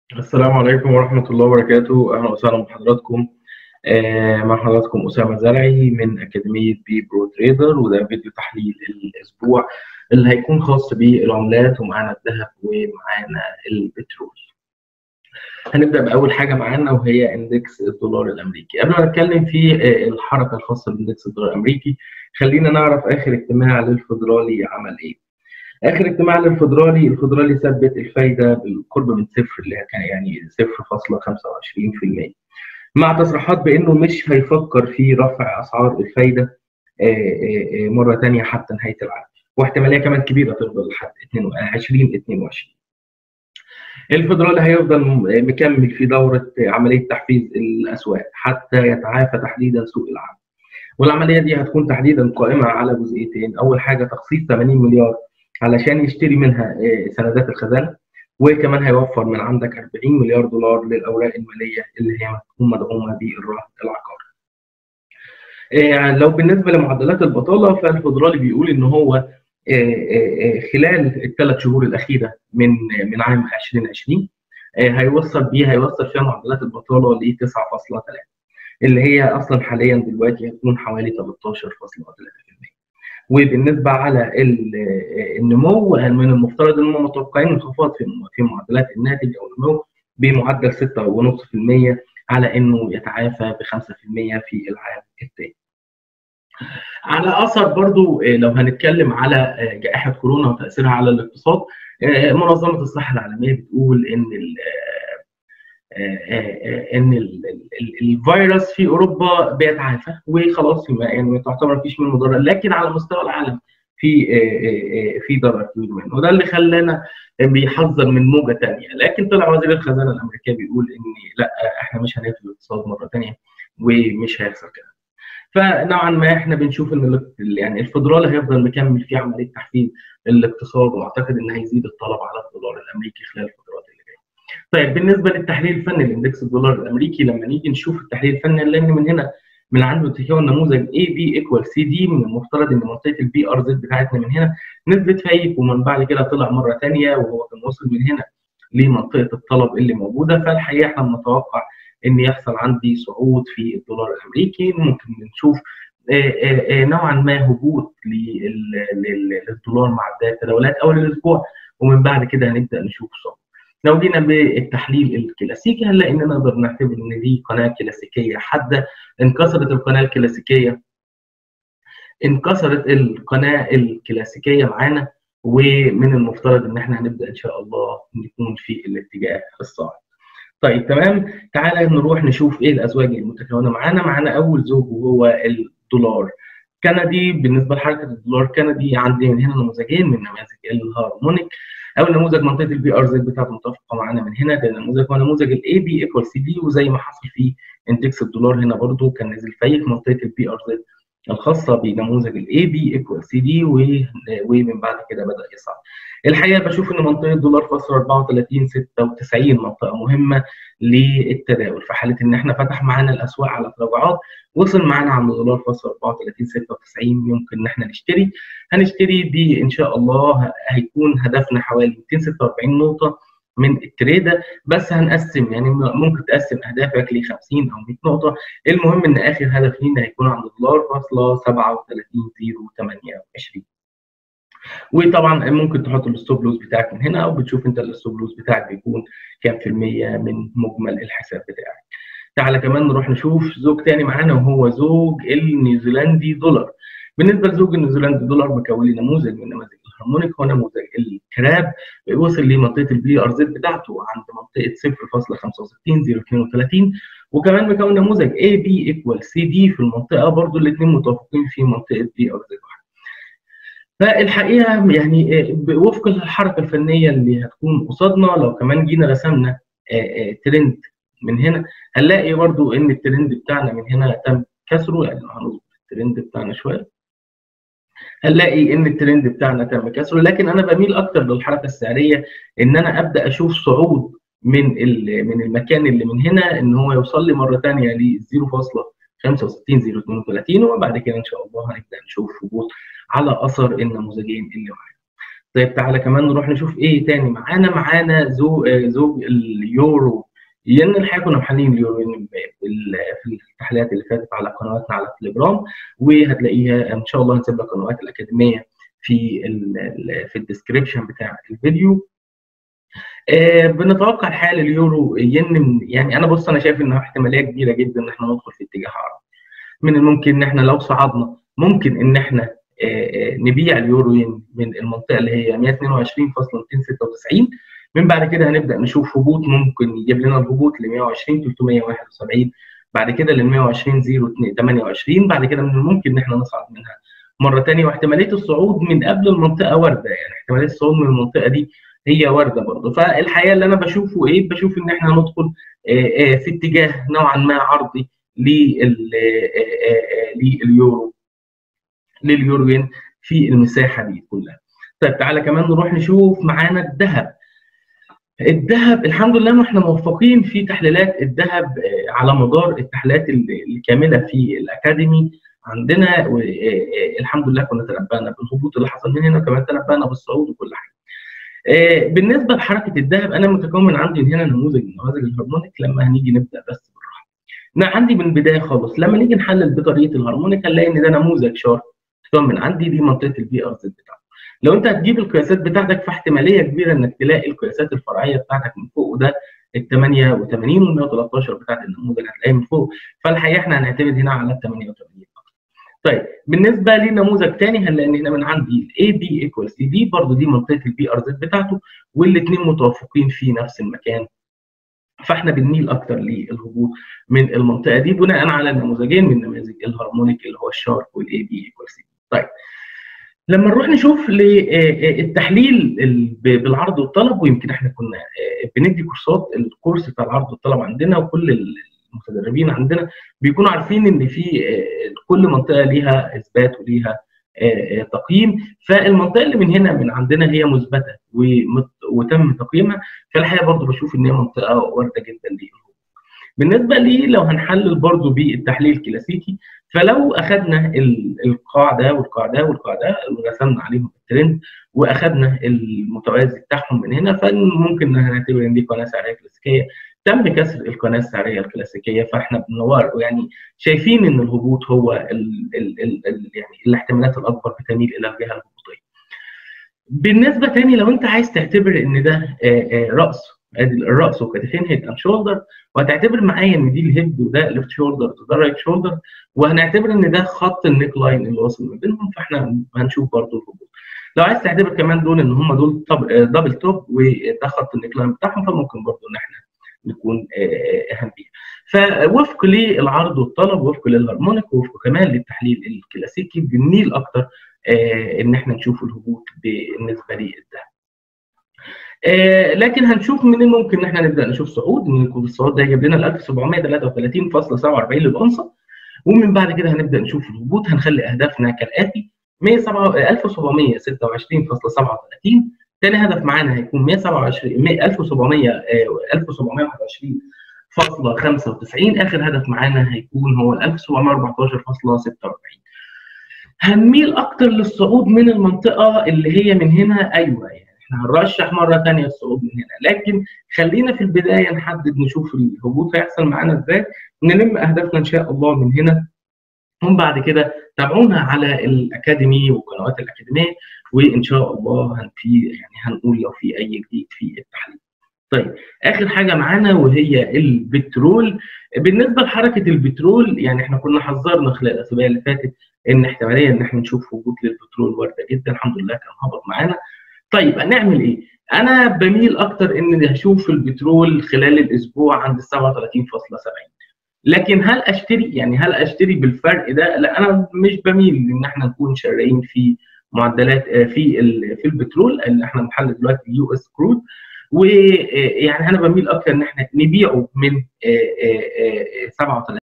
السلام عليكم ورحمة الله وبركاته أهلا وسهلا بحضراتكم آه، مع حضراتكم أسامة زرعي من أكاديمية بي برو تريدر وده فيديو تحليل الأسبوع اللي هيكون خاص بالعملات ومعانا الذهب ومعانا البترول. هنبدأ بأول حاجة معانا وهي إندكس الدولار الأمريكي. قبل ما نتكلم في آه، الحركة الخاصة بإندكس الدولار الأمريكي خلينا نعرف آخر اجتماع للفدرالي عمل إيه. اخر اجتماع للفدرالي الفدرالي ثبت الفايده بالقرب من صفر اللي هي كان يعني 0.25% مع تصريحات بانه مش هيفكر في رفع اسعار الفايده مره ثانيه حتى نهايه العام واحتماليه كمان كبيره تفضل لحد 2022 الفدرالي هيفضل مكمل في دوره عمليه تحفيز الاسواق حتى يتعافى تحديدا سوق العام والعمليه دي هتكون تحديدا قائمه على جزئيتين اول حاجه تخصيص 80 مليار علشان يشتري منها سندات الخزانه وكمان هيوفر من عندك 40 مليار دولار للاوراق الماليه اللي هي هتكون مدعومه بالرهن العقاري. لو بالنسبه لمعدلات البطاله فالفدرالي بيقول ان هو خلال الثلاث شهور الاخيره من من عام 2020 هيوصل بيها هيوصل فيها معدلات البطاله ل 9.3 اللي هي اصلا حاليا دلوقتي هتكون حوالي 13.3%. وبالنسبه على النمو من المفترض ان هم متوقعين انخفاض في في معدلات الناتج او النمو بمعدل 6.5% على انه يتعافى ب 5% في العام الثاني. على اثر برضو لو هنتكلم على جائحه كورونا وتاثيرها على الاقتصاد منظمه الصحه العالميه بتقول ان ان الفيروس في اوروبا بيتعافى وخلاص يعني تعتبر مفيش منه ضرر لكن على مستوى العالم في في ضرر كبير منه وده اللي خلانا بيحذر من موجه ثانيه لكن طلع وزير الخزانه الامريكي بيقول ان لا احنا مش هنقفل الاقتصاد مره ثانيه ومش هيحصل كده فنوعا ما احنا بنشوف ان يعني الفدرالي هيفضل مكمل في عمليه تحفيز الاقتصاد واعتقد ان هيزيد الطلب على الدولار الامريكي خلال الفترات اللي جايه. طيب بالنسبه للتحليل الفني لاندكس الدولار الامريكي لما نيجي نشوف التحليل الفني لان من هنا من عنده تكون نموذج اي بي ايكوال سي دي من المفترض ان منطقه البي ار زد بتاعتنا من هنا نزلت فايق ومن بعد كده طلع مره ثانيه وهو كان وصل من هنا لمنطقه الطلب اللي موجوده فالحقيقه احنا بنتوقع ان يحصل عندي صعود في الدولار الامريكي ممكن نشوف نوعا ما هبوط للدولار مع بدايه التداولات اول الاسبوع ومن بعد كده هنبدا نشوف صعود. لو جينا بالتحليل الكلاسيكي هنلاقي اننا نقدر نعتبر ان دي قناه كلاسيكيه حاده انكسرت القناه الكلاسيكيه انكسرت القناه الكلاسيكيه معانا ومن المفترض ان احنا هنبدا ان شاء الله نكون في الاتجاه الصاعد. طيب تمام تعالى نروح نشوف ايه الازواج المتكونه معانا معانا اول زوج وهو الدولار كندي بالنسبه لحركه الدولار كندي عندي من هنا نموذجين من نماذج الهارمونيك اول نموذج منطقه البي ار زد بتاعته متفقه معانا من هنا ده النموذج هو نموذج الاي بي ايكوال سي دي وزي ما حصل في اندكس الدولار هنا برضو كان نزل فايق منطقه البي ار زد الخاصه بنموذج الاي بي ايكوال سي دي ومن بعد كده بدا يصعد. الحقيقه بشوف ان منطقه دولار فصل 34 96 منطقه مهمه للتداول في حاله ان احنا فتح معانا الاسواق على تراجعات وصل معانا عند دولار فصل 34 96 يمكن ان احنا نشتري هنشتري ب ان شاء الله هيكون هدفنا حوالي 246 نقطه من التريده بس هنقسم يعني ممكن تقسم اهدافك ل 50 او 100 نقطه المهم ان اخر هدف لينا هيكون عند دولار فاصله 37028 وطبعا ممكن تحط الستوب لوز بتاعك من هنا او بتشوف انت الستوب لوز بتاعك بيكون كام في المية من مجمل الحساب بتاعك. تعالى كمان نروح نشوف زوج تاني معانا وهو زوج النيوزيلندي دولار. بالنسبه لزوج النيوزيلندي دولار مكون لي نموذج من نماذج الهارمونيك هو نموذج الكراب وصل لمنطقه البي ار زد بتاعته عند منطقه 0.65032 وكمان مكون نموذج اي بي ايكوال سي دي في المنطقه برضو الاثنين متوافقين في منطقه بي ار زد فالحقيقه يعني وفق الحركه الفنيه اللي هتكون قصادنا لو كمان جينا رسمنا ترند من هنا هنلاقي برضو ان الترند بتاعنا من هنا تم كسره يعني هنظبط الترند بتاعنا شويه هنلاقي ان الترند بتاعنا تم كسره لكن انا بميل اكتر للحركه السعريه ان انا ابدا اشوف صعود من من المكان اللي من هنا ان هو يوصل لي مره ثانيه ل 0.65032 وبعد كده ان شاء الله هنبدا نشوف هبوط على اثر النموذجين اللي معانا. طيب تعالى كمان نروح نشوف ايه تاني معانا معانا زوج زوج اليورو ين الحقيقه كنا محللين اليورو في التحليلات اللي فاتت على قنواتنا على التليجرام وهتلاقيها ان شاء الله هنسيب لك قنوات الاكاديميه في ال في الديسكربشن بتاع الفيديو آه بنتوقع الحال اليورو ين يعني انا بص انا شايف انها احتماليه كبيره جدا ان احنا ندخل في اتجاه عرض من الممكن ان احنا لو صعدنا ممكن ان احنا آه نبيع اليورو ين من المنطقه اللي هي 122.296 من بعد كده هنبدا نشوف هبوط ممكن يجيب لنا الهبوط ل 120 371 بعد كده لل 120 28 بعد كده من الممكن ان احنا نصعد منها مره ثانيه واحتماليه الصعود من قبل المنطقه وارده يعني احتماليه الصعود من المنطقه دي هي وارده برضه فالحقيقه اللي انا بشوفه ايه بشوف ان احنا ندخل في اتجاه نوعا ما عرضي لليورو لليوروين في المساحه دي كلها طيب تعالى كمان نروح نشوف معانا الذهب الذهب الحمد لله ما احنا موفقين في تحليلات الذهب على مدار التحليلات الكامله في الاكاديمي عندنا الحمد لله كنا تنبأنا بالهبوط اللي حصل من هنا وكمان تنبأنا بالصعود وكل حاجه. بالنسبه لحركه الذهب انا متكون عندي هنا نموذج من نماذج الهرمونيك لما هنيجي نبدا بس بالراحه. انا عندي من البدايه خالص لما نيجي نحلل بطريقه الهرمونيك هنلاقي ان ده نموذج شارت من عندي دي منطقه البي ار زد بتاعته. لو انت هتجيب القياسات بتاعتك فاحتماليه كبيره انك تلاقي القياسات الفرعيه بتاعتك من فوق وده ال 88 وال 113 بتاعت النموذج هتلاقيها من فوق فالحقيقه احنا هنعتمد هنا على ال 88 طيب بالنسبه لنموذج ثاني هنلاقي ان هنا من عندي الاي بي ايكوال سي دي برضه دي منطقه البي ار زد بتاعته والاثنين متوافقين في نفس المكان فاحنا بنميل اكتر للهبوط من المنطقه دي بناء على النموذجين من نماذج الهارمونيك اللي هو الشارك والاي بي ايكوال سي طيب لما نروح نشوف للتحليل بالعرض والطلب ويمكن احنا كنا بندي كورسات الكورس بتاع العرض والطلب عندنا وكل المتدربين عندنا بيكونوا عارفين ان في كل منطقه ليها اثبات وليها تقييم فالمنطقه اللي من هنا من عندنا هي مثبته وتم تقييمها فالحقيقه برضو بشوف ان هي منطقه وارده جدا للهبوط. بالنسبه لي لو هنحلل برضو بالتحليل الكلاسيكي فلو اخذنا القاع ده والقاع ده والقاع ده ورسمنا عليهم الترند واخذنا المتوازي بتاعهم من هنا فممكن نعتبر ان دي قناه سعريه كلاسيكيه تم كسر القناه السعريه الكلاسيكيه فاحنا بنور يعني شايفين ان الهبوط هو ال ال ال ال يعني الاحتمالات الاكبر بتميل الى الجهه الهبوطيه. بالنسبه تاني لو انت عايز تعتبر ان ده راس ادي الراس وكتفين هيد اند شولدر وهتعتبر معايا ان دي الهيد وده ليفت شولدر وده رايت شولدر وهنعتبر ان ده خط النيك لاين اللي واصل ما بينهم فاحنا هنشوف برضه الهبوط. لو عايز تعتبر كمان دول ان هم دول دبل توب وده خط النيك لاين بتاعهم فممكن برضه ان احنا نكون هنبيع. فوفق للعرض والطلب وفق للهارمونيك وفق كمان للتحليل الكلاسيكي بنميل اكتر ان احنا نشوف الهبوط بالنسبه للذهب. آه لكن هنشوف من الممكن ان احنا نبدا نشوف صعود ان يكون الصعود ده يجيب لنا 1733.47 للاونصه ومن بعد كده هنبدا نشوف الهبوط هنخلي اهدافنا كالاتي 1726.37 ثاني هدف معانا هيكون 127 1700 1721 95 اخر هدف معانا هيكون هو 1714.46 هنميل اكتر للصعود من المنطقه اللي هي من هنا ايوه يعني احنا هنرشح مره ثانيه الصعود من هنا لكن خلينا في البدايه نحدد نشوف الهبوط هيحصل معانا ازاي نلم اهدافنا ان شاء الله من هنا ومن بعد كده تابعونا على الاكاديمي وقنوات الاكاديميه وان شاء الله هنفي يعني هنقول لو في اي جديد في التحليل. طيب اخر حاجه معانا وهي البترول بالنسبه لحركه البترول يعني احنا كنا حذرنا خلال الاسابيع اللي فاتت ان احتماليه ان احنا نشوف هبوط للبترول وارده جدا الحمد لله كان هبط معانا طيب هنعمل ايه؟ انا بميل اكتر ان هشوف البترول خلال الاسبوع عند 37.70 لكن هل اشتري يعني هل اشتري بالفرق ده؟ لا انا مش بميل ان احنا نكون شاريين في معدلات في في البترول اللي احنا بنحلل دلوقتي اليو اس كرود ويعني انا بميل اكتر ان احنا نبيعه من 37